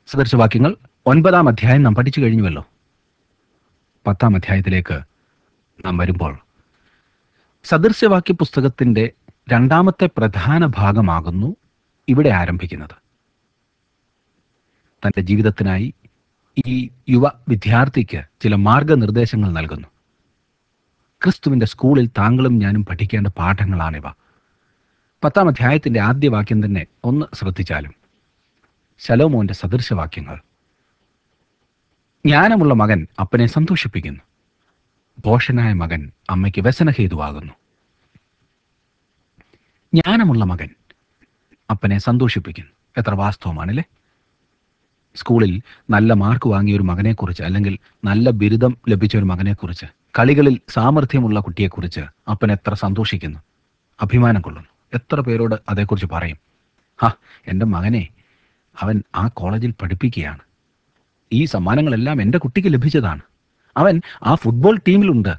സദൃശവാക്യങ്ങൾ ഒൻപതാം അധ്യായം നാം പഠിച്ചു കഴിഞ്ഞുവല്ലോ പത്താം അധ്യായത്തിലേക്ക് നാം വരുമ്പോൾ സദൃശവാക്യ പുസ്തകത്തിന്റെ രണ്ടാമത്തെ പ്രധാന ഭാഗമാകുന്നു ഇവിടെ ആരംഭിക്കുന്നത് തന്റെ ജീവിതത്തിനായി ഈ യുവ വിദ്യാർത്ഥിക്ക് ചില മാർഗനിർദ്ദേശങ്ങൾ നൽകുന്നു ക്രിസ്തുവിന്റെ സ്കൂളിൽ താങ്കളും ഞാനും പഠിക്കേണ്ട പാഠങ്ങളാണിവ പത്താം അധ്യായത്തിന്റെ ആദ്യ വാക്യം തന്നെ ഒന്ന് ശ്രദ്ധിച്ചാലും ശലോമോന്റെ സദൃശവാക്യങ്ങൾ ജ്ഞാനമുള്ള മകൻ അപ്പനെ സന്തോഷിപ്പിക്കുന്നു ഭോഷനായ മകൻ അമ്മയ്ക്ക് വ്യസനഹേതുവാകുന്നു ജ്ഞാനമുള്ള മകൻ അപ്പനെ സന്തോഷിപ്പിക്കുന്നു എത്ര വാസ്തവമാണല്ലേ സ്കൂളിൽ നല്ല മാർക്ക് വാങ്ങിയ ഒരു മകനെക്കുറിച്ച് അല്ലെങ്കിൽ നല്ല ബിരുദം ലഭിച്ച ഒരു മകനെക്കുറിച്ച് കളികളിൽ സാമർഥ്യമുള്ള കുട്ടിയെക്കുറിച്ച് അപ്പൻ എത്ര സന്തോഷിക്കുന്നു അഭിമാനം കൊള്ളുന്നു എത്ര പേരോട് അതേക്കുറിച്ച് പറയും ഹാ എൻ്റെ മകനെ അവൻ ആ കോളേജിൽ പഠിപ്പിക്കുകയാണ് ഈ സമ്മാനങ്ങളെല്ലാം എൻ്റെ കുട്ടിക്ക് ലഭിച്ചതാണ് അവൻ ആ ഫുട്ബോൾ ടീമിലുണ്ട്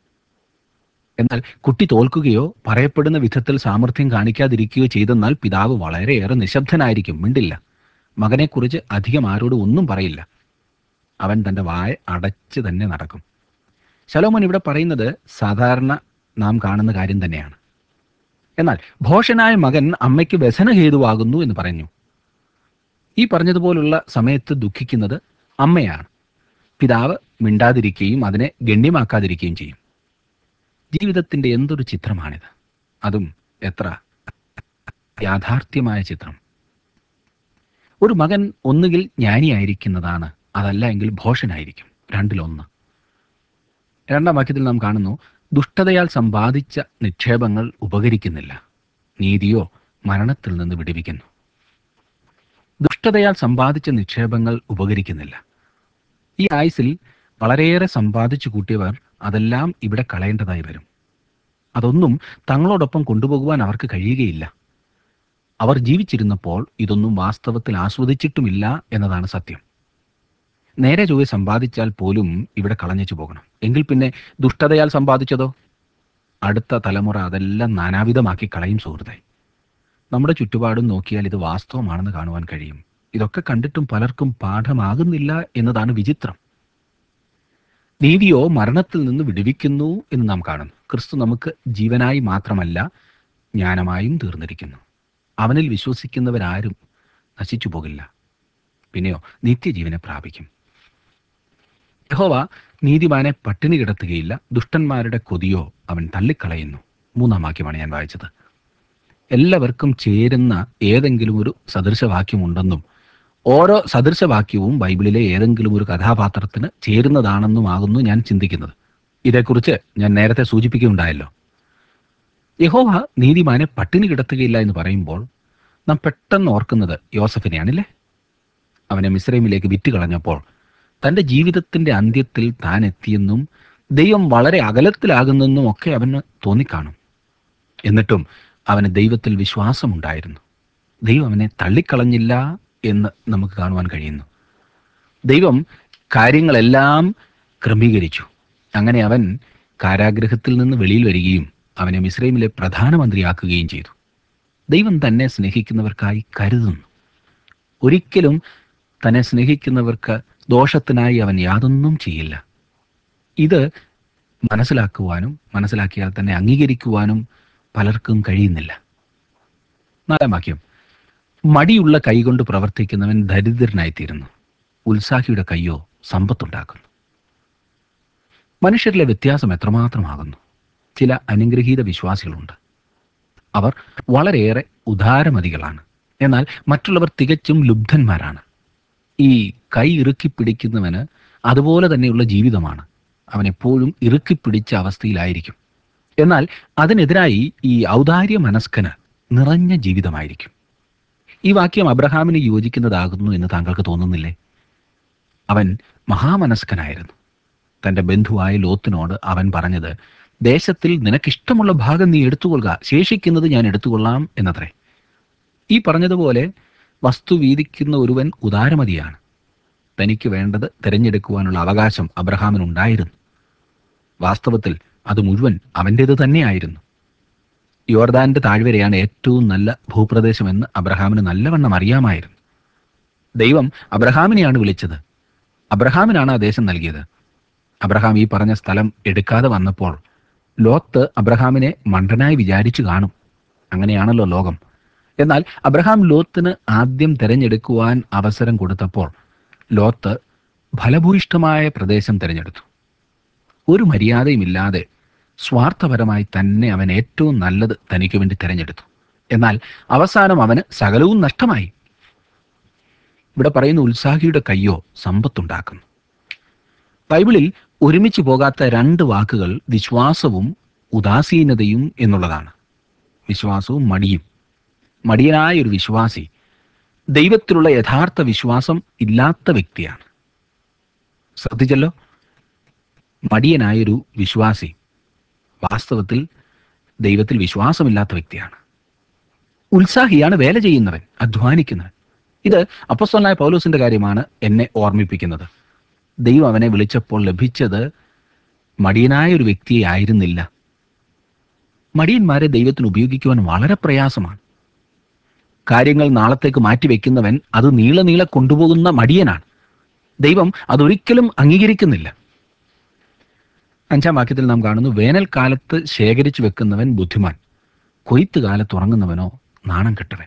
എന്നാൽ കുട്ടി തോൽക്കുകയോ പറയപ്പെടുന്ന വിധത്തിൽ സാമർഥ്യം കാണിക്കാതിരിക്കുകയോ ചെയ്തെന്നാൽ പിതാവ് വളരെയേറെ നിശബ്ദനായിരിക്കും മിണ്ടില്ല മകനെക്കുറിച്ച് അധികം ആരോടും ഒന്നും പറയില്ല അവൻ തൻ്റെ വായ അടച്ച് തന്നെ നടക്കും ശലോമോൻ ഇവിടെ പറയുന്നത് സാധാരണ നാം കാണുന്ന കാര്യം തന്നെയാണ് എന്നാൽ ഭോഷനായ മകൻ അമ്മയ്ക്ക് വ്യസനഹേതുവാകുന്നു എന്ന് പറഞ്ഞു ഈ പറഞ്ഞതുപോലുള്ള സമയത്ത് ദുഃഖിക്കുന്നത് അമ്മയാണ് പിതാവ് മിണ്ടാതിരിക്കുകയും അതിനെ ഗണ്യമാക്കാതിരിക്കുകയും ചെയ്യും ജീവിതത്തിന്റെ എന്തൊരു ചിത്രമാണിത് അതും എത്ര യാഥാർത്ഥ്യമായ ചിത്രം ഒരു മകൻ ഒന്നുകിൽ ജ്ഞാനിയായിരിക്കുന്നതാണ് അതല്ല എങ്കിൽ ഭോഷനായിരിക്കും രണ്ടിലൊന്ന് രണ്ടാം വാക്യത്തിൽ നാം കാണുന്നു ദുഷ്ടതയാൽ സമ്പാദിച്ച നിക്ഷേപങ്ങൾ ഉപകരിക്കുന്നില്ല നീതിയോ മരണത്തിൽ നിന്ന് വിടുവിക്കുന്നു ദുഷ്ടതയാൽ സമ്പാദിച്ച നിക്ഷേപങ്ങൾ ഉപകരിക്കുന്നില്ല ഈ ആയുസിൽ വളരെയേറെ സമ്പാദിച്ചു കൂട്ടിയവർ അതെല്ലാം ഇവിടെ കളയേണ്ടതായി വരും അതൊന്നും തങ്ങളോടൊപ്പം കൊണ്ടുപോകുവാൻ അവർക്ക് കഴിയുകയില്ല അവർ ജീവിച്ചിരുന്നപ്പോൾ ഇതൊന്നും വാസ്തവത്തിൽ ആസ്വദിച്ചിട്ടുമില്ല എന്നതാണ് സത്യം നേരെ ചൊവ്വെ സമ്പാദിച്ചാൽ പോലും ഇവിടെ കളഞ്ഞു പോകണം എങ്കിൽ പിന്നെ ദുഷ്ടതയാൽ സമ്പാദിച്ചതോ അടുത്ത തലമുറ അതെല്ലാം നാനാവിധമാക്കി കളയും സുഹൃത്തെ നമ്മുടെ ചുറ്റുപാടും നോക്കിയാൽ ഇത് വാസ്തവമാണെന്ന് കാണുവാൻ കഴിയും ഇതൊക്കെ കണ്ടിട്ടും പലർക്കും പാഠമാകുന്നില്ല എന്നതാണ് വിചിത്രം നീതിയോ മരണത്തിൽ നിന്ന് വിടുവിക്കുന്നു എന്ന് നാം കാണുന്നു ക്രിസ്തു നമുക്ക് ജീവനായി മാത്രമല്ല ജ്ഞാനമായും തീർന്നിരിക്കുന്നു അവനിൽ വിശ്വസിക്കുന്നവരാരും നശിച്ചു പോകില്ല പിന്നെയോ നിത്യജീവനെ പ്രാപിക്കും യഹോവ നീതിമാനെ പട്ടിണി കിടത്തുകയില്ല ദുഷ്ടന്മാരുടെ കൊതിയോ അവൻ തള്ളിക്കളയുന്നു മൂന്നാം വാക്യമാണ് ഞാൻ വായിച്ചത് എല്ലാവർക്കും ചേരുന്ന ഏതെങ്കിലും ഒരു സദൃശവാക്യമുണ്ടെന്നും ഓരോ സദൃശവാക്യവും ബൈബിളിലെ ഏതെങ്കിലും ഒരു കഥാപാത്രത്തിന് ചേരുന്നതാണെന്നുമാകുന്നു ഞാൻ ചിന്തിക്കുന്നത് ഇതേക്കുറിച്ച് ഞാൻ നേരത്തെ സൂചിപ്പിക്കുകയുണ്ടായല്ലോ യഹോവ നീതിമാനെ പട്ടിണി കിടത്തുകയില്ല എന്ന് പറയുമ്പോൾ നാം പെട്ടെന്ന് ഓർക്കുന്നത് യോസഫിനെയാണില്ലേ അവനെ മിശ്രൈമിലേക്ക് വിറ്റ് കളഞ്ഞപ്പോൾ തൻ്റെ ജീവിതത്തിൻ്റെ അന്ത്യത്തിൽ താൻ എത്തിയെന്നും ദൈവം വളരെ അകലത്തിലാകുന്നെന്നും ഒക്കെ അവന് തോന്നിക്കാണും എന്നിട്ടും അവന് ദൈവത്തിൽ വിശ്വാസമുണ്ടായിരുന്നു ദൈവം അവനെ തള്ളിക്കളഞ്ഞില്ല എന്ന് നമുക്ക് കാണുവാൻ കഴിയുന്നു ദൈവം കാര്യങ്ങളെല്ലാം ക്രമീകരിച്ചു അങ്ങനെ അവൻ കാരാഗ്രഹത്തിൽ നിന്ന് വെളിയിൽ വരികയും അവനെ മിസ്രൈമിലെ പ്രധാനമന്ത്രിയാക്കുകയും ചെയ്തു ദൈവം തന്നെ സ്നേഹിക്കുന്നവർക്കായി കരുതുന്നു ഒരിക്കലും തന്നെ സ്നേഹിക്കുന്നവർക്ക് ദോഷത്തിനായി അവൻ യാതൊന്നും ചെയ്യില്ല ഇത് മനസ്സിലാക്കുവാനും മനസ്സിലാക്കിയാൽ തന്നെ അംഗീകരിക്കുവാനും പലർക്കും കഴിയുന്നില്ല നാലാം വാക്യം മടിയുള്ള കൈകൊണ്ട് പ്രവർത്തിക്കുന്നവൻ ദരിദ്രനായിത്തീരുന്നു ഉത്സാഹിയുടെ കയ്യോ സമ്പത്തുണ്ടാക്കുന്നു മനുഷ്യരിലെ വ്യത്യാസം എത്രമാത്രമാകുന്നു ചില അനുഗ്രഹീത വിശ്വാസികളുണ്ട് അവർ വളരെയേറെ ഉദാരമതികളാണ് എന്നാൽ മറ്റുള്ളവർ തികച്ചും ലുബ്ധന്മാരാണ് ഈ കൈ ഇറുക്കി പിടിക്കുന്നവന് അതുപോലെ തന്നെയുള്ള ജീവിതമാണ് അവൻ എപ്പോഴും ഇറുക്കി പിടിച്ച അവസ്ഥയിലായിരിക്കും എന്നാൽ അതിനെതിരായി ഈ ഔദാര്യ മനസ്കന് നിറഞ്ഞ ജീവിതമായിരിക്കും ഈ വാക്യം അബ്രഹാമിന് യോജിക്കുന്നതാകുന്നു എന്ന് താങ്കൾക്ക് തോന്നുന്നില്ലേ അവൻ മഹാമനസ്കനായിരുന്നു തൻ്റെ ബന്ധുവായ ലോത്തിനോട് അവൻ പറഞ്ഞത് ദേശത്തിൽ നിനക്കിഷ്ടമുള്ള ഭാഗം നീ എടുത്തുകൊള്ളുക ശേഷിക്കുന്നത് ഞാൻ എടുത്തുകൊള്ളാം എന്നത്രേ ഈ പറഞ്ഞതുപോലെ വസ്തു വീതിക്കുന്ന ഒരുവൻ ഉദാരമതിയാണ് തനിക്ക് വേണ്ടത് തിരഞ്ഞെടുക്കുവാനുള്ള അവകാശം അബ്രഹാമിനുണ്ടായിരുന്നു വാസ്തവത്തിൽ അത് മുഴുവൻ അവൻ്റേത് തന്നെയായിരുന്നു യോർദാന്റെ താഴ്വരയാണ് ഏറ്റവും നല്ല ഭൂപ്രദേശമെന്ന് അബ്രഹാമിന് നല്ലവണ്ണം അറിയാമായിരുന്നു ദൈവം അബ്രഹാമിനെയാണ് വിളിച്ചത് അബ്രഹാമിനാണ് ആ ദേശം നൽകിയത് അബ്രഹാം ഈ പറഞ്ഞ സ്ഥലം എടുക്കാതെ വന്നപ്പോൾ ലോത്ത് അബ്രഹാമിനെ മണ്ടനായി വിചാരിച്ചു കാണും അങ്ങനെയാണല്ലോ ലോകം എന്നാൽ അബ്രഹാം ലോത്തിന് ആദ്യം തിരഞ്ഞെടുക്കുവാൻ അവസരം കൊടുത്തപ്പോൾ ലോത്ത് ഫലഭൂയിഷ്ഠമായ പ്രദേശം തിരഞ്ഞെടുത്തു ഒരു മര്യാദയുമില്ലാതെ സ്വാർത്ഥപരമായി തന്നെ അവൻ ഏറ്റവും നല്ലത് തനിക്ക് വേണ്ടി തിരഞ്ഞെടുത്തു എന്നാൽ അവസാനം അവന് സകലവും നഷ്ടമായി ഇവിടെ പറയുന്ന ഉത്സാഹിയുടെ കയ്യോ സമ്പത്തുണ്ടാക്കുന്നു ബൈബിളിൽ ഒരുമിച്ച് പോകാത്ത രണ്ട് വാക്കുകൾ വിശ്വാസവും ഉദാസീനതയും എന്നുള്ളതാണ് വിശ്വാസവും മടിയും മടിയനായ ഒരു വിശ്വാസി ദൈവത്തിലുള്ള യഥാർത്ഥ വിശ്വാസം ഇല്ലാത്ത വ്യക്തിയാണ് ശ്രദ്ധിച്ചല്ലോ മടിയനായൊരു വിശ്വാസി വാസ്തവത്തിൽ ദൈവത്തിൽ വിശ്വാസമില്ലാത്ത വ്യക്തിയാണ് ഉത്സാഹിയാണ് വേല ചെയ്യുന്നവൻ അധ്വാനിക്കുന്നവൻ ഇത് അപ്പസ്തലനായ പൗലോസിന്റെ കാര്യമാണ് എന്നെ ഓർമ്മിപ്പിക്കുന്നത് ദൈവം അവനെ വിളിച്ചപ്പോൾ ലഭിച്ചത് മടിയനായ ഒരു വ്യക്തിയെ ആയിരുന്നില്ല മടിയന്മാരെ ദൈവത്തിന് ഉപയോഗിക്കുവാൻ വളരെ പ്രയാസമാണ് കാര്യങ്ങൾ നാളത്തേക്ക് മാറ്റിവെക്കുന്നവൻ അത് നീള നീളെ കൊണ്ടുപോകുന്ന മടിയനാണ് ദൈവം അതൊരിക്കലും അംഗീകരിക്കുന്നില്ല അഞ്ചാം വാക്യത്തിൽ നാം കാണുന്നു വേനൽക്കാലത്ത് ശേഖരിച്ചു വെക്കുന്നവൻ ബുദ്ധിമാൻ കൊയ്ത്ത് കാലത്ത് ഉറങ്ങുന്നവനോ നാണം കെട്ടവൻ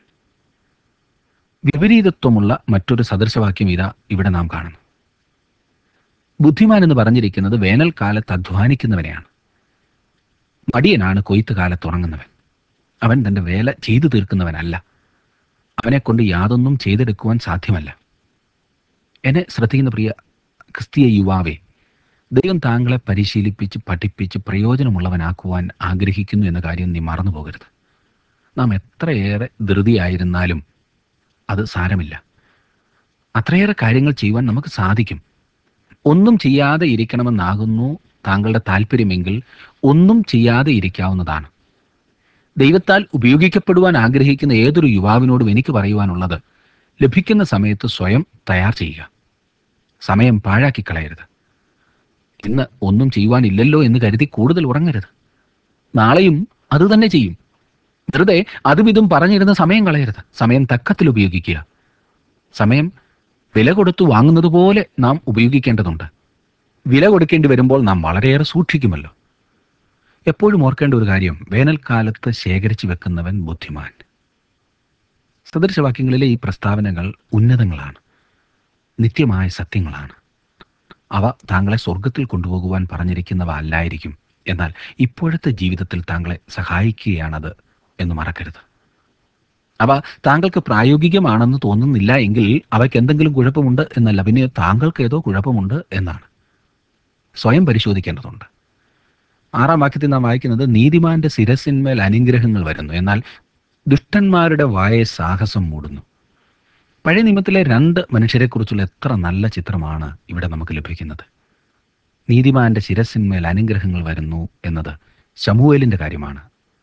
വിപരീതത്വമുള്ള മറ്റൊരു സദൃശവാക്യം ഇതാ ഇവിടെ നാം കാണുന്നു ബുദ്ധിമാൻ എന്ന് പറഞ്ഞിരിക്കുന്നത് വേനൽക്കാലത്ത് അധ്വാനിക്കുന്നവനെയാണ് മടിയനാണ് കൊയ്ത്ത് കാലത്ത് ഉറങ്ങുന്നവൻ അവൻ തന്റെ വേല ചെയ്തു തീർക്കുന്നവനല്ല അവനെ കൊണ്ട് യാതൊന്നും ചെയ്തെടുക്കുവാൻ സാധ്യമല്ല എന്നെ ശ്രദ്ധിക്കുന്ന പ്രിയ ക്രിസ്തീയ യുവാവേ ദൈവം താങ്കളെ പരിശീലിപ്പിച്ച് പഠിപ്പിച്ച് പ്രയോജനമുള്ളവനാക്കുവാൻ ആഗ്രഹിക്കുന്നു എന്ന കാര്യം നീ മറന്നു പോകരുത് നാം എത്രയേറെ ധൃതിയായിരുന്നാലും അത് സാരമില്ല അത്രയേറെ കാര്യങ്ങൾ ചെയ്യുവാൻ നമുക്ക് സാധിക്കും ഒന്നും ചെയ്യാതെ ഇരിക്കണമെന്നാകുന്നു താങ്കളുടെ താല്പര്യമെങ്കിൽ ഒന്നും ചെയ്യാതെ ഇരിക്കാവുന്നതാണ് ദൈവത്താൽ ഉപയോഗിക്കപ്പെടുവാൻ ആഗ്രഹിക്കുന്ന ഏതൊരു യുവാവിനോടും എനിക്ക് പറയുവാനുള്ളത് ലഭിക്കുന്ന സമയത്ത് സ്വയം തയ്യാർ ചെയ്യുക സമയം പാഴാക്കി കളയരുത് ഇന്ന് ഒന്നും ചെയ്യുവാനില്ലല്ലോ എന്ന് കരുതി കൂടുതൽ ഉറങ്ങരുത് നാളെയും അത് തന്നെ ചെയ്യും വെറുതെ അതും ഇതും പറഞ്ഞിരുന്ന സമയം കളയരുത് സമയം തക്കത്തിൽ ഉപയോഗിക്കുക സമയം വില കൊടുത്തു വാങ്ങുന്നത് പോലെ നാം ഉപയോഗിക്കേണ്ടതുണ്ട് വില കൊടുക്കേണ്ടി വരുമ്പോൾ നാം വളരെയേറെ സൂക്ഷിക്കുമല്ലോ എപ്പോഴും ഓർക്കേണ്ട ഒരു കാര്യം വേനൽക്കാലത്ത് ശേഖരിച്ചു വെക്കുന്നവൻ ബുദ്ധിമാൻ സദൃശവാക്യങ്ങളിലെ ഈ പ്രസ്താവനകൾ ഉന്നതങ്ങളാണ് നിത്യമായ സത്യങ്ങളാണ് അവ താങ്കളെ സ്വർഗത്തിൽ കൊണ്ടുപോകുവാൻ പറഞ്ഞിരിക്കുന്നവ അല്ലായിരിക്കും എന്നാൽ ഇപ്പോഴത്തെ ജീവിതത്തിൽ താങ്കളെ സഹായിക്കുകയാണത് എന്ന് മറക്കരുത് അവ താങ്കൾക്ക് പ്രായോഗികമാണെന്ന് തോന്നുന്നില്ല എങ്കിൽ അവയ്ക്ക് എന്തെങ്കിലും കുഴപ്പമുണ്ട് എന്നല്ല പിന്നെ താങ്കൾക്ക് ഏതോ കുഴപ്പമുണ്ട് എന്നാണ് സ്വയം പരിശോധിക്കേണ്ടതുണ്ട് ആറാം വാക്യത്തിൽ നാം വായിക്കുന്നത് നീതിമാന്റെ ശിരസിന്മേൽ അനുഗ്രഹങ്ങൾ വരുന്നു എന്നാൽ ദുഷ്ടന്മാരുടെ വായെ സാഹസം മൂടുന്നു പഴയ നിയമത്തിലെ രണ്ട് മനുഷ്യരെക്കുറിച്ചുള്ള എത്ര നല്ല ചിത്രമാണ് ഇവിടെ നമുക്ക് ലഭിക്കുന്നത് നീതിമാന്റെ ശിരസിന്മേൽ അനുഗ്രഹങ്ങൾ വരുന്നു എന്നത് ശമുവേലിന്റെ കാര്യമാണ്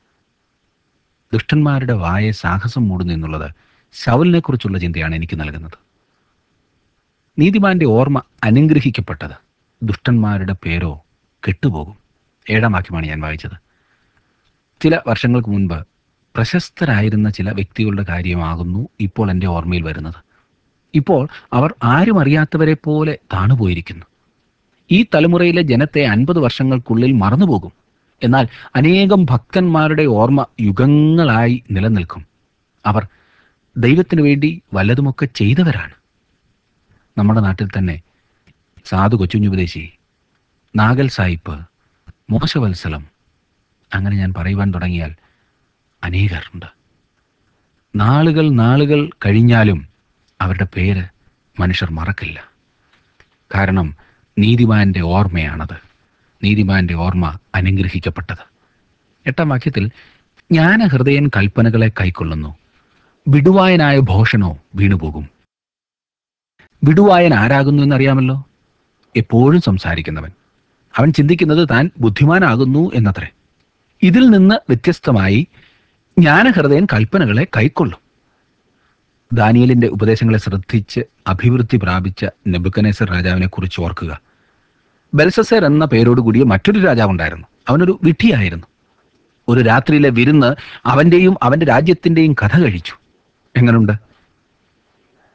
ദുഷ്ടന്മാരുടെ വായെ സാഹസം മൂടുന്നു എന്നുള്ളത് ശവലിനെ കുറിച്ചുള്ള ചിന്തയാണ് എനിക്ക് നൽകുന്നത് നീതിമാന്റെ ഓർമ്മ അനുഗ്രഹിക്കപ്പെട്ടത് ദുഷ്ടന്മാരുടെ പേരോ കെട്ടുപോകും ഏഴാം വാക്യമാണ് ഞാൻ വായിച്ചത് ചില വർഷങ്ങൾക്ക് മുൻപ് പ്രശസ്തരായിരുന്ന ചില വ്യക്തികളുടെ കാര്യമാകുന്നു ഇപ്പോൾ എൻ്റെ ഓർമ്മയിൽ വരുന്നത് ഇപ്പോൾ അവർ ആരും അറിയാത്തവരെ പോലെ താണുപോയിരിക്കുന്നു ഈ തലമുറയിലെ ജനത്തെ അൻപത് വർഷങ്ങൾക്കുള്ളിൽ മറന്നുപോകും എന്നാൽ അനേകം ഭക്തന്മാരുടെ ഓർമ്മ യുഗങ്ങളായി നിലനിൽക്കും അവർ ദൈവത്തിനു വേണ്ടി വല്ലതുമൊക്കെ ചെയ്തവരാണ് നമ്മുടെ നാട്ടിൽ തന്നെ സാധു കൊച്ചുഞ്ഞുപദേശി നാഗൽ സായിപ്പ് മോശവത്സലം അങ്ങനെ ഞാൻ പറയുവാൻ തുടങ്ങിയാൽ അനേകരുണ്ട് നാളുകൾ നാളുകൾ കഴിഞ്ഞാലും അവരുടെ പേര് മനുഷ്യർ മറക്കില്ല കാരണം നീതിമാന്റെ ഓർമ്മയാണത് നീതിമാന്റെ ഓർമ്മ അനുഗ്രഹിക്കപ്പെട്ടത് എട്ടാം വാക്യത്തിൽ ജ്ഞാനഹൃദയൻ കൽപ്പനകളെ കൈക്കൊള്ളുന്നു വിടുവായനായ ഭോഷനോ വീണുപോകും വിടുവായൻ ആരാകുന്നു എന്നറിയാമല്ലോ എപ്പോഴും സംസാരിക്കുന്നവൻ അവൻ ചിന്തിക്കുന്നത് താൻ ബുദ്ധിമാനാകുന്നു എന്നത്രേ ഇതിൽ നിന്ന് വ്യത്യസ്തമായി ജ്ഞാനഹൃദയൻ കൽപ്പനകളെ കൈക്കൊള്ളും ദാനിയലിന്റെ ഉപദേശങ്ങളെ ശ്രദ്ധിച്ച് അഭിവൃദ്ധി പ്രാപിച്ച നെബുക്കനേസർ രാജാവിനെ കുറിച്ച് ഓർക്കുക ബെൽസസർ എന്ന പേരോടുകൂടിയ മറ്റൊരു രാജാവുണ്ടായിരുന്നു അവനൊരു വിഡ്ഢിയായിരുന്നു ഒരു രാത്രിയിലെ വിരുന്ന് അവന്റെയും അവന്റെ രാജ്യത്തിന്റെയും കഥ കഴിച്ചു എങ്ങനുണ്ട്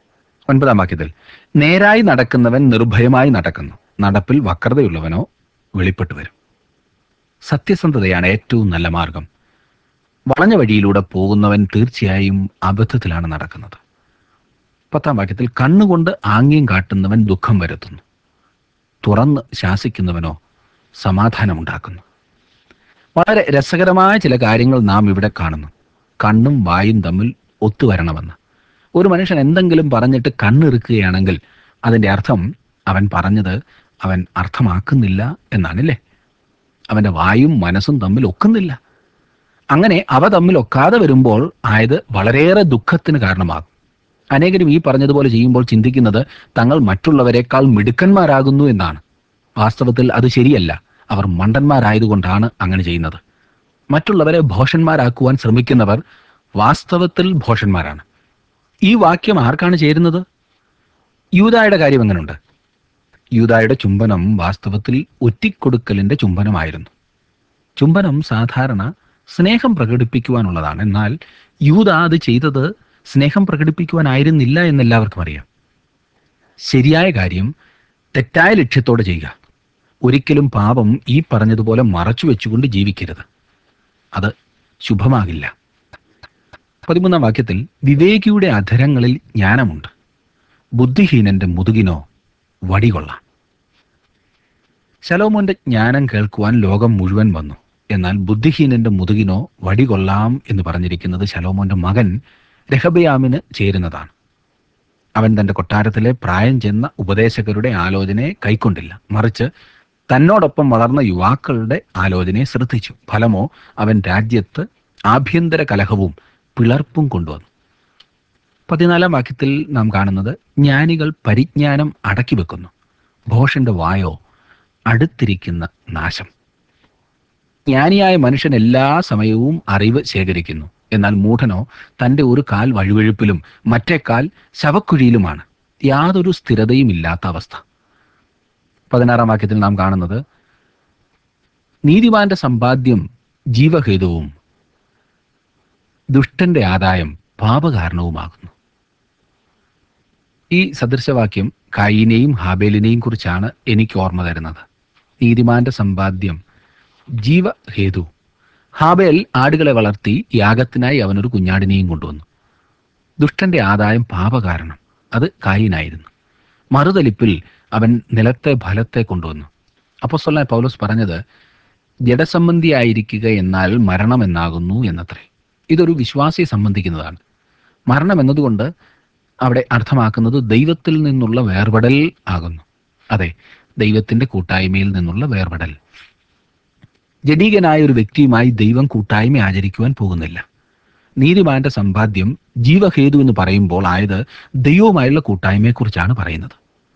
ഒൻപതാം വാക്യത്തിൽ നേരായി നടക്കുന്നവൻ നിർഭയമായി നടക്കുന്നു നടപ്പിൽ വക്രതയുള്ളവനോ വെളിപ്പെട്ടു വരും സത്യസന്ധതയാണ് ഏറ്റവും നല്ല മാർഗം വളഞ്ഞ വഴിയിലൂടെ പോകുന്നവൻ തീർച്ചയായും അബദ്ധത്തിലാണ് നടക്കുന്നത് പത്താം വാക്യത്തിൽ കണ്ണുകൊണ്ട് ആംഗ്യം കാട്ടുന്നവൻ ദുഃഖം വരുത്തുന്നു തുറന്ന് ശാസിക്കുന്നവനോ സമാധാനമുണ്ടാക്കുന്നു വളരെ രസകരമായ ചില കാര്യങ്ങൾ നാം ഇവിടെ കാണുന്നു കണ്ണും വായും തമ്മിൽ ഒത്തുവരണമെന്ന് ഒരു മനുഷ്യൻ എന്തെങ്കിലും പറഞ്ഞിട്ട് കണ്ണിറുക്കുകയാണെങ്കിൽ അതിൻ്റെ അർത്ഥം അവൻ പറഞ്ഞത് അവൻ അർത്ഥമാക്കുന്നില്ല എന്നാണല്ലേ അവൻ്റെ വായും മനസ്സും തമ്മിൽ ഒക്കുന്നില്ല അങ്ങനെ അവ തമ്മിൽ ഒക്കാതെ വരുമ്പോൾ ആയത് വളരെയേറെ ദുഃഖത്തിന് കാരണമാകും അനേകരും ഈ പറഞ്ഞതുപോലെ ചെയ്യുമ്പോൾ ചിന്തിക്കുന്നത് തങ്ങൾ മറ്റുള്ളവരെക്കാൾ മിടുക്കന്മാരാകുന്നു എന്നാണ് വാസ്തവത്തിൽ അത് ശരിയല്ല അവർ മണ്ടന്മാരായതുകൊണ്ടാണ് അങ്ങനെ ചെയ്യുന്നത് മറ്റുള്ളവരെ ഭോഷന്മാരാക്കുവാൻ ശ്രമിക്കുന്നവർ വാസ്തവത്തിൽ ഭോഷന്മാരാണ് ഈ വാക്യം ആർക്കാണ് ചേരുന്നത് യൂതായുടെ കാര്യം എങ്ങനെയുണ്ട് യൂതായുടെ ചുംബനം വാസ്തവത്തിൽ ഒറ്റിക്കൊടുക്കലിന്റെ ചുംബനമായിരുന്നു ചുംബനം സാധാരണ സ്നേഹം പ്രകടിപ്പിക്കുവാനുള്ളതാണ് എന്നാൽ യൂത അത് ചെയ്തത് സ്നേഹം പ്രകടിപ്പിക്കുവാനായിരുന്നില്ല എന്നെല്ലാവർക്കും അറിയാം ശരിയായ കാര്യം തെറ്റായ ലക്ഷ്യത്തോടെ ചെയ്യുക ഒരിക്കലും പാപം ഈ പറഞ്ഞതുപോലെ മറച്ചു വെച്ചുകൊണ്ട് ജീവിക്കരുത് അത് ശുഭമാകില്ല പതിമൂന്നാം വാക്യത്തിൽ വിവേകിയുടെ അധരങ്ങളിൽ ജ്ഞാനമുണ്ട് ബുദ്ധിഹീനന്റെ മുതുകിനോ വടികൊള്ളാം ശലോമോന്റെ ജ്ഞാനം കേൾക്കുവാൻ ലോകം മുഴുവൻ വന്നു എന്നാൽ ബുദ്ധിഹീനന്റെ മുതുകിനോ വടികൊള്ളാം എന്ന് പറഞ്ഞിരിക്കുന്നത് ശലോമോന്റെ മകൻ രഹബയാമിന് ചേരുന്നതാണ് അവൻ തന്റെ കൊട്ടാരത്തിലെ പ്രായം ചെന്ന ഉപദേശകരുടെ ആലോചനയെ കൈക്കൊണ്ടില്ല മറിച്ച് തന്നോടൊപ്പം വളർന്ന യുവാക്കളുടെ ആലോചനയെ ശ്രദ്ധിച്ചു ഫലമോ അവൻ രാജ്യത്ത് ആഭ്യന്തര കലഹവും പിളർപ്പും കൊണ്ടുവന്നു പതിനാലാം വാക്യത്തിൽ നാം കാണുന്നത് ജ്ഞാനികൾ പരിജ്ഞാനം അടക്കി വെക്കുന്നു ഭോഷന്റെ വായോ അടുത്തിരിക്കുന്ന നാശം ജ്ഞാനിയായ മനുഷ്യൻ എല്ലാ സമയവും അറിവ് ശേഖരിക്കുന്നു എന്നാൽ മൂഢനോ തൻ്റെ ഒരു കാൽ വഴുവഴുപ്പിലും മറ്റേ കാൽ ശവക്കുഴിയിലുമാണ് യാതൊരു സ്ഥിരതയും ഇല്ലാത്ത അവസ്ഥ പതിനാറാം വാക്യത്തിൽ നാം കാണുന്നത് നീതിമാന്റെ സമ്പാദ്യം ജീവഹേതുവും ദുഷ്ടന്റെ ആദായം പാപകാരണവുമാകുന്നു ഈ സദൃശവാക്യം കായിനെയും ഹാബേലിനെയും കുറിച്ചാണ് എനിക്ക് ഓർമ്മ തരുന്നത് നീതിമാന്റെ സമ്പാദ്യം ജീവഹേതു ഹാബേൽ ആടുകളെ വളർത്തി യാഗത്തിനായി അവനൊരു കുഞ്ഞാടിനെയും കൊണ്ടുവന്നു ദുഷ്ടന്റെ ആദായം പാപകാരണം അത് കായിനായിരുന്നു മറുതലിപ്പിൽ അവൻ നിലത്തെ ഫലത്തെ കൊണ്ടുവന്നു അപ്പോസ്തലനായ പൗലോസ് പറഞ്ഞത് ജഡസംബന്ധിയായിരിക്കുക എന്നാൽ മരണം എന്നാകുന്നു എന്നത്രേ ഇതൊരു വിശ്വാസിയെ സംബന്ധിക്കുന്നതാണ് മരണം എന്നതുകൊണ്ട് അവിടെ അർത്ഥമാക്കുന്നത് ദൈവത്തിൽ നിന്നുള്ള വേർപെടൽ ആകുന്നു അതെ ദൈവത്തിന്റെ കൂട്ടായ്മയിൽ നിന്നുള്ള വേർപെടൽ ജഡീകനായ ഒരു വ്യക്തിയുമായി ദൈവം കൂട്ടായ്മ ആചരിക്കുവാൻ പോകുന്നില്ല നീതിമാന്റെ സമ്പാദ്യം ജീവഹേതു എന്ന് പറയുമ്പോൾ ആയത് ദൈവവുമായുള്ള കൂട്ടായ്മയെക്കുറിച്ചാണ് പറയുന്നത്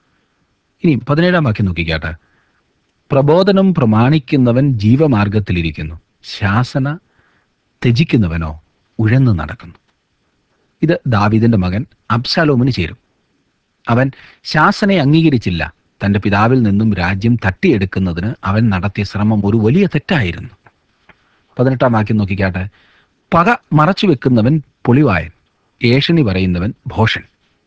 ഇനി പതിനേഴാം വാക്യം നോക്കിക്കാട്ടെ പ്രബോധനം പ്രമാണിക്കുന്നവൻ ജീവമാർഗത്തിലിരിക്കുന്നു ശാസന ത്യജിക്കുന്നവനോ ഉഴന്നു നടക്കുന്നു ഇത് ദാവീദിന്റെ മകൻ അബ്ശാലോമിന് ചേരും അവൻ ശാസനയെ അംഗീകരിച്ചില്ല തന്റെ പിതാവിൽ നിന്നും രാജ്യം തട്ടിയെടുക്കുന്നതിന് അവൻ നടത്തിയ ശ്രമം ഒരു വലിയ തെറ്റായിരുന്നു പതിനെട്ടാം വാക്യം നോക്കിക്കാട്ടെ പക മറച്ചു വെക്കുന്നവൻ പൊളിവായൻ ഏഷണി പറയുന്നവൻ ഭോഷൻ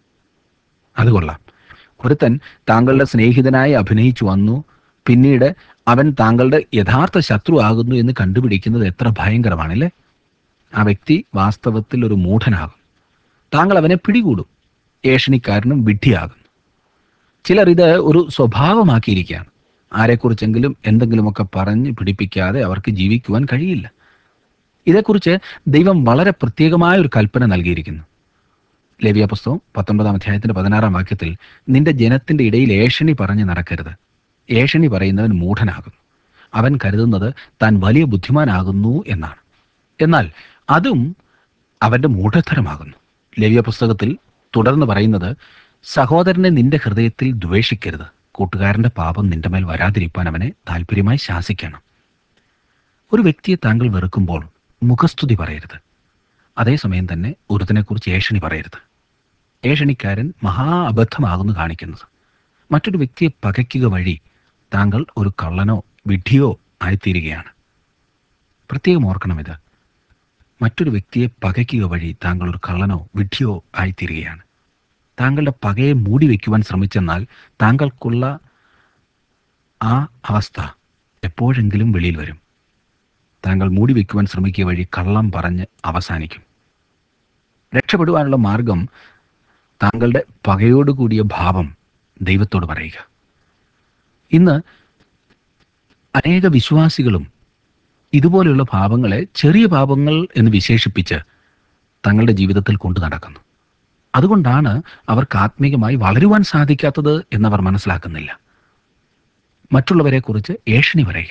അത് കൊള്ളാം ഒരുത്തൻ താങ്കളുടെ സ്നേഹിതനായി അഭിനയിച്ചു വന്നു പിന്നീട് അവൻ താങ്കളുടെ യഥാർത്ഥ ശത്രു ആകുന്നു എന്ന് കണ്ടുപിടിക്കുന്നത് എത്ര ഭയങ്കരമാണല്ലേ ആ വ്യക്തി വാസ്തവത്തിൽ ഒരു മൂഢനാകും താങ്കൾ അവനെ പിടികൂടും ഏഷണിക്കാരനും വിഡ്ഢിയാകുന്നു ചിലർ ഇത് ഒരു സ്വഭാവമാക്കിയിരിക്കുകയാണ് ആരെക്കുറിച്ചെങ്കിലും എന്തെങ്കിലുമൊക്കെ പറഞ്ഞ് പിടിപ്പിക്കാതെ അവർക്ക് ജീവിക്കുവാൻ കഴിയില്ല ഇതേക്കുറിച്ച് ദൈവം വളരെ പ്രത്യേകമായ ഒരു കൽപ്പന നൽകിയിരിക്കുന്നു ലേവിയ പുസ്തകം പത്തൊன்பതാം അധ്യായത്തിന്റെ പതിനാറാം വാക്യത്തിൽ നിന്റെ ജനത്തിന്റെ ഇടയിൽ ഏഷണി പറഞ്ഞ് നടക്കരുത് ഏഷണി പറയുന്നവൻ മൂഢനാകുന്നു അവൻ കരുതുന്നത് താൻ വലിയ ബുദ്ധിമാനാകുന്നു എന്നാണ് എന്നാൽ അതും അവന്റെ മൂഢത്തരമാകുന്നു ലേവ്യ പുസ്തകത്തിൽ തുടർന്ന് പറയുന്നത് സഹോദരനെ നിന്റെ ഹൃദയത്തിൽ ദ്വേഷിക്കരുത് കൂട്ടുകാരന്റെ പാപം നിന്റെ മേൽ വരാതിരിക്കാൻ അവനെ താല്പര്യമായി ശാസിക്കണം ഒരു വ്യക്തിയെ താങ്കൾ വെറുക്കുമ്പോൾ മുഖസ്തുതി പറയരുത് അതേസമയം തന്നെ ഒരുത്തിനെക്കുറിച്ച് ഏഷണി പറയരുത് ഏഷണിക്കാരൻ മഹാ അബദ്ധമാകുന്നു കാണിക്കുന്നത് മറ്റൊരു വ്യക്തിയെ പകയ്ക്കുക വഴി താങ്കൾ ഒരു കള്ളനോ വിഡ്ഢിയോ ആയിത്തീരുകയാണ് പ്രത്യേകം ഓർക്കണം ഇത് മറ്റൊരു വ്യക്തിയെ പകയ്ക്കുക വഴി താങ്കൾ ഒരു കള്ളനോ വിഡ്ഢിയോ ആയിത്തീരുകയാണ് താങ്കളുടെ പകയെ മൂടി വയ്ക്കുവാൻ ശ്രമിച്ചെന്നാൽ താങ്കൾക്കുള്ള ആ അവസ്ഥ എപ്പോഴെങ്കിലും വെളിയിൽ വരും താങ്കൾ മൂടി വയ്ക്കുവാൻ ശ്രമിക്കുക വഴി കള്ളം പറഞ്ഞ് അവസാനിക്കും രക്ഷപ്പെടുവാനുള്ള മാർഗം താങ്കളുടെ പകയോട് കൂടിയ ഭാവം ദൈവത്തോട് പറയുക ഇന്ന് അനേക വിശ്വാസികളും ഇതുപോലെയുള്ള ഭാവങ്ങളെ ചെറിയ പാപങ്ങൾ എന്ന് വിശേഷിപ്പിച്ച് തങ്ങളുടെ ജീവിതത്തിൽ കൊണ്ടു നടക്കുന്നു അതുകൊണ്ടാണ് അവർക്ക് ആത്മീകമായി വളരുവാൻ സാധിക്കാത്തത് എന്നവർ മനസ്സിലാക്കുന്നില്ല മറ്റുള്ളവരെ കുറിച്ച് ഏഷണി പറയുക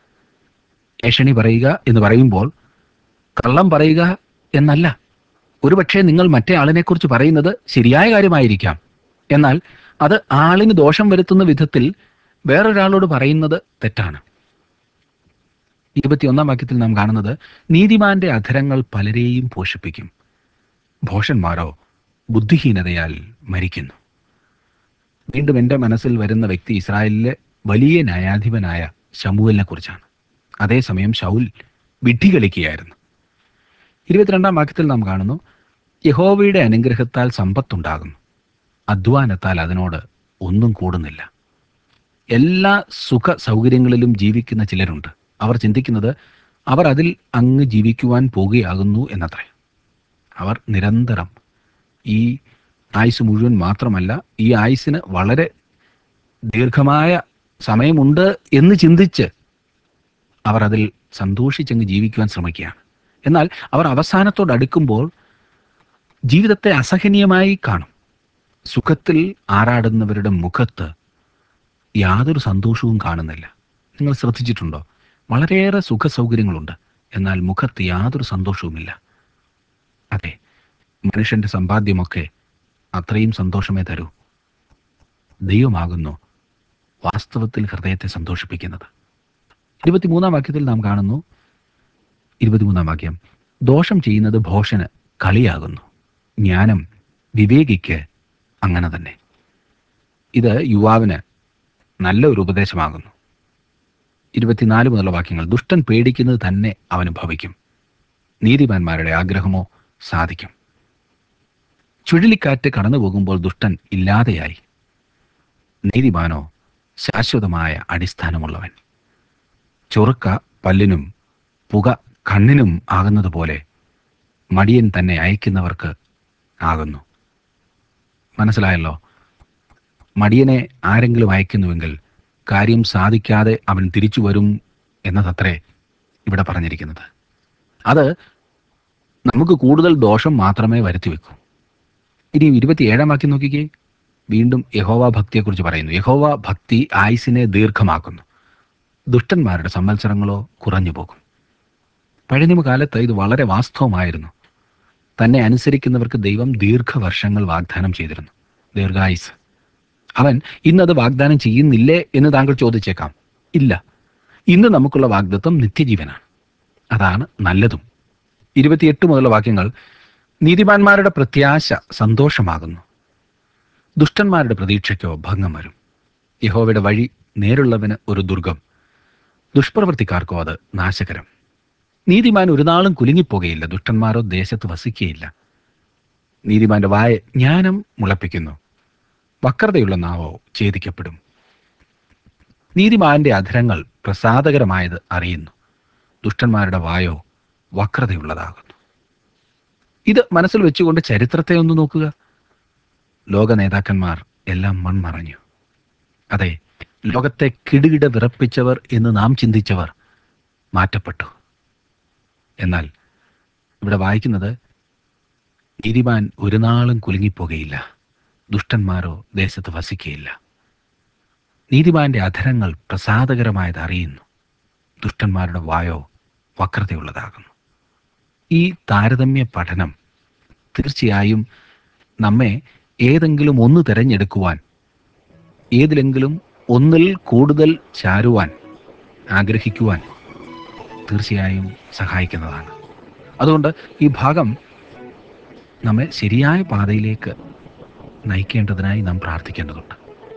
ഏഷണി പറയുക എന്ന് പറയുമ്പോൾ കള്ളം പറയുക എന്നല്ല ഒരുപക്ഷെ നിങ്ങൾ മറ്റേ ആളിനെക്കുറിച്ച് പറയുന്നത് ശരിയായ കാര്യമായിരിക്കാം എന്നാൽ അത് ആളിന് ദോഷം വരുത്തുന്ന വിധത്തിൽ വേറൊരാളോട് പറയുന്നത് തെറ്റാണ് ഇരുപത്തിയൊന്നാം വാക്യത്തിൽ നാം കാണുന്നത് നീതിമാന്റെ അധരങ്ങൾ പലരെയും പോഷിപ്പിക്കും ഭോഷന്മാരോ ബുദ്ധിഹീനതയാൽ മരിക്കുന്നു വീണ്ടും എൻ്റെ മനസ്സിൽ വരുന്ന വ്യക്തി ഇസ്രായേലിലെ വലിയ ന്യായാധിപനായ ശമുവലിനെ കുറിച്ചാണ് അതേസമയം ഷൗൽ വിഡ്ഢി കളിക്കുകയായിരുന്നു ഇരുപത്തിരണ്ടാം വാക്യത്തിൽ നാം കാണുന്നു യഹോവയുടെ അനുഗ്രഹത്താൽ സമ്പത്തുണ്ടാകുന്നു അധ്വാനത്താൽ അതിനോട് ഒന്നും കൂടുന്നില്ല എല്ലാ സുഖ സൗകര്യങ്ങളിലും ജീവിക്കുന്ന ചിലരുണ്ട് അവർ ചിന്തിക്കുന്നത് അവർ അതിൽ അങ്ങ് ജീവിക്കുവാൻ പോകുകയാകുന്നു എന്നത്രേ അവർ നിരന്തരം ഈ ആയുസ് മുഴുവൻ മാത്രമല്ല ഈ ആയുസിന് വളരെ ദീർഘമായ സമയമുണ്ട് എന്ന് ചിന്തിച്ച് അവർ അതിൽ സന്തോഷിച്ചങ്ങ് ജീവിക്കുവാൻ ശ്രമിക്കുകയാണ് എന്നാൽ അവർ അവസാനത്തോട് അടുക്കുമ്പോൾ ജീവിതത്തെ അസഹനീയമായി കാണും സുഖത്തിൽ ആറാടുന്നവരുടെ മുഖത്ത് യാതൊരു സന്തോഷവും കാണുന്നില്ല നിങ്ങൾ ശ്രദ്ധിച്ചിട്ടുണ്ടോ വളരെയേറെ സുഖ സൗകര്യങ്ങളുണ്ട് എന്നാൽ മുഖത്ത് യാതൊരു സന്തോഷവുമില്ല അതെ മനുഷ്യന്റെ സമ്പാദ്യമൊക്കെ അത്രയും സന്തോഷമേ തരൂ ദൈവമാകുന്നു വാസ്തവത്തിൽ ഹൃദയത്തെ സന്തോഷിപ്പിക്കുന്നത് ഇരുപത്തിമൂന്നാം വാക്യത്തിൽ നാം കാണുന്നു ഇരുപത്തിമൂന്നാം വാക്യം ദോഷം ചെയ്യുന്നത് ഭോഷന് കളിയാകുന്നു ജ്ഞാനം വിവേകിക്ക് അങ്ങനെ തന്നെ ഇത് യുവാവിന് നല്ല ഒരു ഉപദേശമാകുന്നു ഇരുപത്തിനാല് മുതലുള്ള വാക്യങ്ങൾ ദുഷ്ടൻ പേടിക്കുന്നത് തന്നെ അവന് ഭവിക്കും നീതിമാന്മാരുടെ ആഗ്രഹമോ സാധിക്കും ചുഴലിക്കാറ്റ് കടന്നു പോകുമ്പോൾ ദുഷ്ടൻ ഇല്ലാതെയായി നീതിമാനോ ശാശ്വതമായ അടിസ്ഥാനമുള്ളവൻ ചൊറുക്ക പല്ലിനും പുക കണ്ണിനും ആകുന്നത് പോലെ മടിയൻ തന്നെ അയക്കുന്നവർക്ക് ആകുന്നു മനസ്സിലായല്ലോ മടിയനെ ആരെങ്കിലും അയക്കുന്നുവെങ്കിൽ കാര്യം സാധിക്കാതെ അവൻ തിരിച്ചു വരും എന്നതത്രേ ഇവിടെ പറഞ്ഞിരിക്കുന്നത് അത് നമുക്ക് കൂടുതൽ ദോഷം മാത്രമേ വരുത്തി വെക്കൂ ഇനി ഇരുപത്തിയേഴാം വാക്യം നോക്കിക്കേ വീണ്ടും യഹോവ ഭക്തിയെക്കുറിച്ച് പറയുന്നു യഹോവ ഭക്തി ആയുസിനെ ദീർഘമാക്കുന്നു ദുഷ്ടന്മാരുടെ സംവത്സരങ്ങളോ കുറഞ്ഞു പോകും പഴനിമ കാലത്ത് ഇത് വളരെ വാസ്തവമായിരുന്നു തന്നെ അനുസരിക്കുന്നവർക്ക് ദൈവം ദീർഘവർഷങ്ങൾ വാഗ്ദാനം ചെയ്തിരുന്നു ദീർഘായുസ് അവൻ ഇന്നത് വാഗ്ദാനം ചെയ്യുന്നില്ലേ എന്ന് താങ്കൾ ചോദിച്ചേക്കാം ഇല്ല ഇന്ന് നമുക്കുള്ള വാഗ്ദത്വം നിത്യജീവനാണ് അതാണ് നല്ലതും ഇരുപത്തിയെട്ട് മുതലുള്ള വാക്യങ്ങൾ നീതിമാന്മാരുടെ പ്രത്യാശ സന്തോഷമാകുന്നു ദുഷ്ടന്മാരുടെ പ്രതീക്ഷയ്ക്കോ ഭംഗം വരും യഹോവയുടെ വഴി നേരുള്ളവന് ഒരു ദുർഗം ദുഷ്പ്രവൃത്തിക്കാർക്കോ അത് നാശകരം നീതിമാൻ ഒരു നാളും കുലുങ്ങിപ്പോകയില്ല ദുഷ്ടന്മാരോ ദേശത്ത് വസിക്കുകയില്ല നീതിമാന്റെ വായ ജ്ഞാനം മുളപ്പിക്കുന്നു വക്രതയുള്ള നാവോ ഛേദിക്കപ്പെടും നീതിമാന്റെ അധരങ്ങൾ പ്രസാദകരമായത് അറിയുന്നു ദുഷ്ടന്മാരുടെ വായോ വക്രതയുള്ളതാകുന്നു ഇത് മനസ്സിൽ വെച്ചുകൊണ്ട് ചരിത്രത്തെ ഒന്ന് നോക്കുക ലോക നേതാക്കന്മാർ എല്ലാം മൺമറഞ്ഞു അതെ ലോകത്തെ കിടുകിട വിറപ്പിച്ചവർ എന്ന് നാം ചിന്തിച്ചവർ മാറ്റപ്പെട്ടു എന്നാൽ ഇവിടെ വായിക്കുന്നത് നീതിമാൻ ഒരു നാളും കുലുങ്ങിപ്പോകയില്ല ദുഷ്ടന്മാരോ ദേശത്ത് വസിക്കുകയില്ല നീതിമാന്റെ അധരങ്ങൾ പ്രസാദകരമായത് അറിയുന്നു ദുഷ്ടന്മാരുടെ വായോ വക്രതയുള്ളതാകുന്നു ഈ താരതമ്യ പഠനം തീർച്ചയായും നമ്മെ ഏതെങ്കിലും ഒന്ന് തിരഞ്ഞെടുക്കുവാൻ ഏതിലെങ്കിലും ഒന്നിൽ കൂടുതൽ ചാരുവാൻ ആഗ്രഹിക്കുവാൻ തീർച്ചയായും സഹായിക്കുന്നതാണ് അതുകൊണ്ട് ഈ ഭാഗം നമ്മെ ശരിയായ പാതയിലേക്ക് നയിക്കേണ്ടതിനായി നാം പ്രാർത്ഥിക്കേണ്ടതുണ്ട്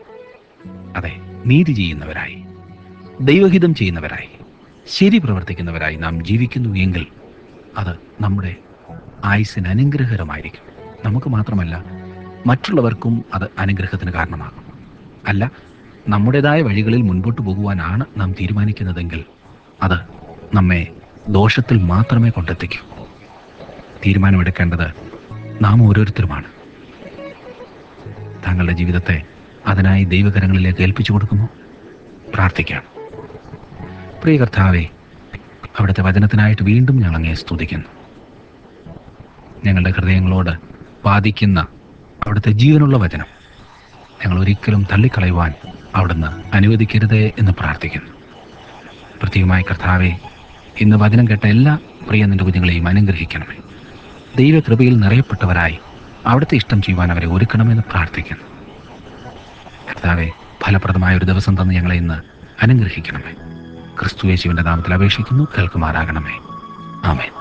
അതെ നീതി ചെയ്യുന്നവരായി ദൈവഹിതം ചെയ്യുന്നവരായി ശരി പ്രവർത്തിക്കുന്നവരായി നാം ജീവിക്കുന്നു എങ്കിൽ അത് നമ്മുടെ ആയുസ്സിന് അനുഗ്രഹകരമായിരിക്കും നമുക്ക് മാത്രമല്ല മറ്റുള്ളവർക്കും അത് അനുഗ്രഹത്തിന് കാരണമാകും അല്ല നമ്മുടേതായ വഴികളിൽ മുൻപോട്ട് പോകുവാനാണ് നാം തീരുമാനിക്കുന്നതെങ്കിൽ അത് നമ്മെ ദോഷത്തിൽ മാത്രമേ കൊണ്ടെത്തിക്കൂ തീരുമാനമെടുക്കേണ്ടത് നാം ഓരോരുത്തരുമാണ് താങ്കളുടെ ജീവിതത്തെ അതിനായി ദൈവകരങ്ങളിലേക്ക് ഏൽപ്പിച്ചു കൊടുക്കുന്നു പ്രാർത്ഥിക്കാം പ്രിയ കർത്താവെ അവിടുത്തെ വചനത്തിനായിട്ട് വീണ്ടും ഞങ്ങൾ അങ്ങേ സ്തുതിക്കുന്നു ഞങ്ങളുടെ ഹൃദയങ്ങളോട് വാദിക്കുന്ന അവിടുത്തെ ജീവനുള്ള വചനം ഞങ്ങൾ ഒരിക്കലും തള്ളിക്കളയുവാൻ അവിടുന്ന് അനുവദിക്കരുതേ എന്ന് പ്രാർത്ഥിക്കുന്നു പ്രത്യേകമായി കർത്താവെ ഇന്ന് വചനം കേട്ട എല്ലാ പ്രിയ നിന്റെ കുഞ്ഞുങ്ങളെയും അനുഗ്രഹിക്കണമേ ദൈവകൃപയിൽ നിറയപ്പെട്ടവരായി അവിടുത്തെ ഇഷ്ടം ചെയ്യുവാൻ അവരെ ഒരുക്കണമെന്ന് പ്രാർത്ഥിക്കുന്നു കർത്താവെ ഫലപ്രദമായ ഒരു ദിവസം തന്ന് ഞങ്ങളെ ഇന്ന് അനുഗ്രഹിക്കണമേ ക്രിസ്തു യേശുവിൻ്റെ നാമത്തിൽ അപേക്ഷിക്കുന്നു കേൾക്കുമാറാകണമേ ആമേൻ